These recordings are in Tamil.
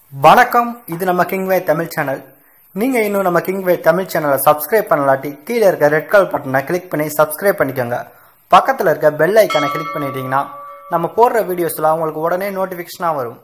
வணக்கம் இது நம்ம கிங்வே தமிழ் சேனல் நீங்கள் இன்னும் நம்ம கிங்வே தமிழ் சேனலை சப்ஸ்கிரைப் பண்ணலாட்டி கீழே இருக்க ரெட் கலர் பட்டனை கிளிக் பண்ணி சப்ஸ்கிரைப் பண்ணிக்கோங்க பக்கத்தில் இருக்க பெல் ஐக்கானை கிளிக் பண்ணிட்டீங்கன்னா நம்ம போடுற வீடியோஸ்லாம் உங்களுக்கு உடனே நோட்டிஃபிகேஷனாக வரும்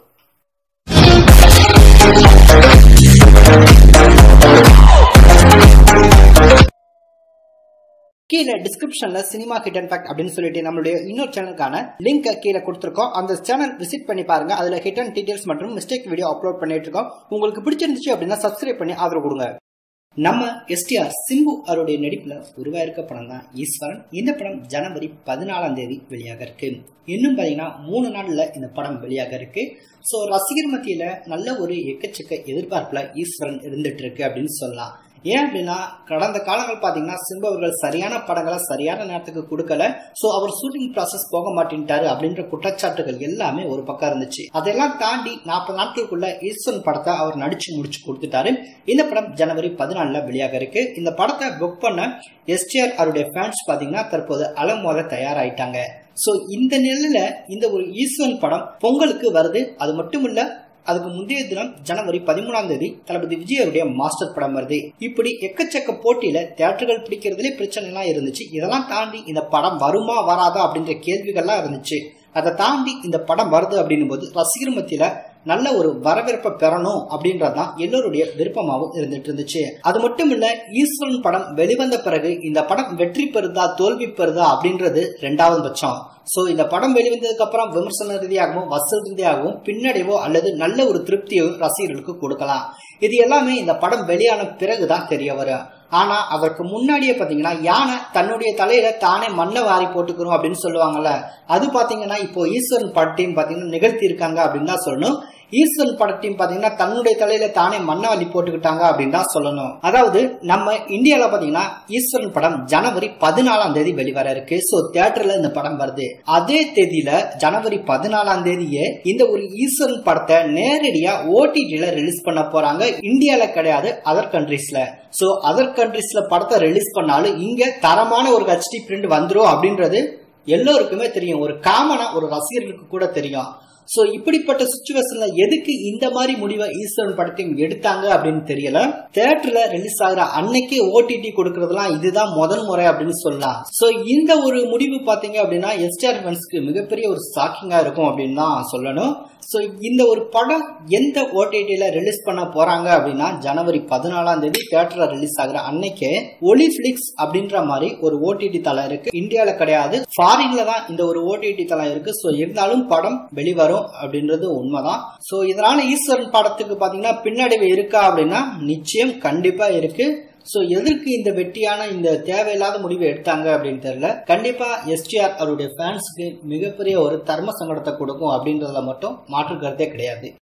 கீழே டிஸ்கிரிப்ஷன்ல சினிமா ஹிட் அண்ட் ஃபேக்ட் அப்படின்னு சொல்லிட்டு நம்மளுடைய இன்னொரு சேனலுக்கான லிங்க் கீழே கொடுத்துருக்கோம் அந்த சேனல் விசிட் பண்ணி பாருங்க அதுல ஹிட் அண்ட் டீடைல்ஸ் மற்றும் மிஸ்டேக் வீடியோ அப்லோட் பண்ணிட்டு இருக்கோம் உங்களுக்கு பிடிச்சிருந்துச்சு அப்படின்னா சப்ஸ்கிரைப் பண்ணி ஆதரவு கொடுங்க நம்ம எஸ்டிஆர் சிம்பு அவருடைய நடிப்புல உருவாயிருக்க படம் தான் ஈஸ்வரன் இந்த படம் ஜனவரி பதினாலாம் தேதி வெளியாக இருக்கு இன்னும் பாத்தீங்கன்னா மூணு நாள்ல இந்த படம் வெளியாக இருக்கு ஸோ ரசிகர் மத்தியில நல்ல ஒரு எக்கச்சக்க எதிர்பார்ப்புல ஈஸ்வரன் இருந்துட்டு இருக்கு அப்படின்னு சொல்லலாம் ஏன் அப்படின்னா கடந்த காலங்கள் பார்த்தீங்கன்னா சிம்பு அவர்கள் சரியான படங்களை சரியான நேரத்துக்கு கொடுக்கல ஸோ அவர் ஷூட்டிங் ப்ராசஸ் போக மாட்டேன்ட்டாரு அப்படின்ற குற்றச்சாட்டுகள் எல்லாமே ஒரு பக்கம் இருந்துச்சு அதெல்லாம் தாண்டி நாற்பது நாட்களுக்குள்ள ஈஸ்வரன் படத்தை அவர் நடிச்சு முடிச்சு கொடுத்துட்டாரு இந்த படம் ஜனவரி பதினாலுல வெளியாக இருக்கு இந்த படத்தை புக் பண்ண எஸ்டிஆர் அவருடைய ஃபேன்ஸ் பார்த்தீங்கன்னா தற்போது அலமோத தயாராயிட்டாங்க ஸோ இந்த நிலையில இந்த ஒரு ஈஸ்வரன் படம் பொங்கலுக்கு வருது அது மட்டும் இல்ல அதுக்கு முந்தைய தினம் ஜனவரி பதிமூணாம் தேதி தளபதி விஜய் அவருடைய மாஸ்டர் படம் வருது இப்படி எக்கச்சக்க போட்டியில தியேட்டர்கள் பிடிக்கிறதுலே பிரச்சனை எல்லாம் இருந்துச்சு இதெல்லாம் தாண்டி இந்த படம் வருமா வராதா அப்படின்ற கேள்விகள்லாம் இருந்துச்சு அதை தாண்டி இந்த படம் வருது அப்படின்னும் போது ரசிகர் மத்தியில நல்ல ஒரு வரவேற்பை பெறணும் அப்படின்றது தான் எல்லோருடைய விருப்பமாகவும் இருந்துட்டு இருந்துச்சு அது மட்டும் இல்ல ஈஸ்வரன் படம் வெளிவந்த பிறகு இந்த படம் வெற்றி பெறுதா தோல்வி பெறுதா அப்படின்றது ரெண்டாவது பட்சம் சோ இந்த படம் வெளிவந்ததுக்கு அப்புறம் விமர்சன ரீதியாகவும் வசூல் ரீதியாகவும் பின்னடைவோ அல்லது நல்ல ஒரு திருப்தியோ ரசிகர்களுக்கு கொடுக்கலாம் இது எல்லாமே இந்த படம் வெளியான பிறகுதான் தெரிய வரும் ஆனா அதற்கு முன்னாடியே பாத்தீங்கன்னா யானை தன்னுடைய தலையில தானே மண்ணை வாரி போட்டுக்கிறோம் அப்படின்னு சொல்லுவாங்கல்ல அது பாத்தீங்கன்னா இப்போ ஈஸ்வரன் படத்தையும் பாத்தீங்கன்னா நிகழ்த்தி இருக்காங்க அப்படின்னு தான் சொல்லணும் ஈஸ்வரன் படத்தையும் பாத்தீங்கன்னா தன்னுடைய தலையில தானே மண்ணாவலி போட்டுக்கிட்டாங்க அப்படின்னு தான் சொல்லணும் அதாவது நம்ம இந்தியால பாத்தீங்கன்னா ஈஸ்வரன் படம் ஜனவரி பதினாலாம் தேதி வெளிவர இருக்கு சோ தியேட்டர்ல இந்த படம் வருது அதே தேதியில ஜனவரி பதினாலாம் தேதியே இந்த ஒரு ஈஸ்வரன் படத்தை நேரடியா ஓடிடில ரிலீஸ் பண்ண போறாங்க இந்தியால கிடையாது அதர் கண்ட்ரீஸ்ல சோ அதர் கண்ட்ரீஸ்ல படத்தை ரிலீஸ் பண்ணாலும் இங்க தரமான ஒரு ஹெச்டி பிரிண்ட் வந்துரும் அப்படின்றது எல்லோருக்குமே தெரியும் ஒரு காமனா ஒரு ரசிகர்களுக்கு கூட தெரியும் சோ இப்படிப்பட்ட சுச்சுவேஷன்ல எதுக்கு இந்த மாதிரி முடிவை ஈஸ்வரன் படத்தையும் எடுத்தாங்க அப்படின்னு தெரியல தியேட்டர்ல ரிலீஸ் ஆகிற அன்னைக்கே ஓடிடி கொடுக்கறதுலாம் இதுதான் முதல் முறை அப்படின்னு சொல்லலாம் சோ இந்த ஒரு முடிவு பாத்தீங்க அப்படின்னா எஸ்டிஆர் ஃபன்ஸ்க்கு மிகப்பெரிய ஒரு ஷாக்கிங்கா இருக்கும் அப்படின்னு தான் சொல்லணும் ஸோ இந்த ஒரு படம் எந்த ஓடிடியில் ரிலீஸ் பண்ண போறாங்க அப்படின்னா ஜனவரி பதினாலாம் தேதி தியேட்டர்ல ரிலீஸ் ஆகிற அன்னைக்கே ஒலிஃபிளிக்ஸ் அப்படின்ற மாதிரி ஒரு ஓடிடி தளம் இருக்கு இந்தியாவில் கிடையாது ஃபாரின்ல தான் இந்த ஒரு ஓடிடி தளம் இருக்கு ஸோ இருந்தாலும் படம் வெளிவரும் அப்படின்றது உண்மைதான் ஸோ இதனால ஈஸ்வரன் படத்துக்கு பார்த்தீங்கன்னா பின்னடைவு இருக்கா அப்படின்னா நிச்சயம் கண்டிப்பா இருக்கு சோ எதற்கு இந்த வெட்டியான இந்த தேவையில்லாத முடிவை எடுத்தாங்க அப்படின்னு தெரியல கண்டிப்பா எஸ்டிஆர் அவருடைய ஃபேன்ஸ்க்கு மிகப்பெரிய ஒரு தர்ம சங்கடத்தை கொடுக்கும் அப்படின்றதுல மட்டும் மாற்று கருத்தே கிடையாது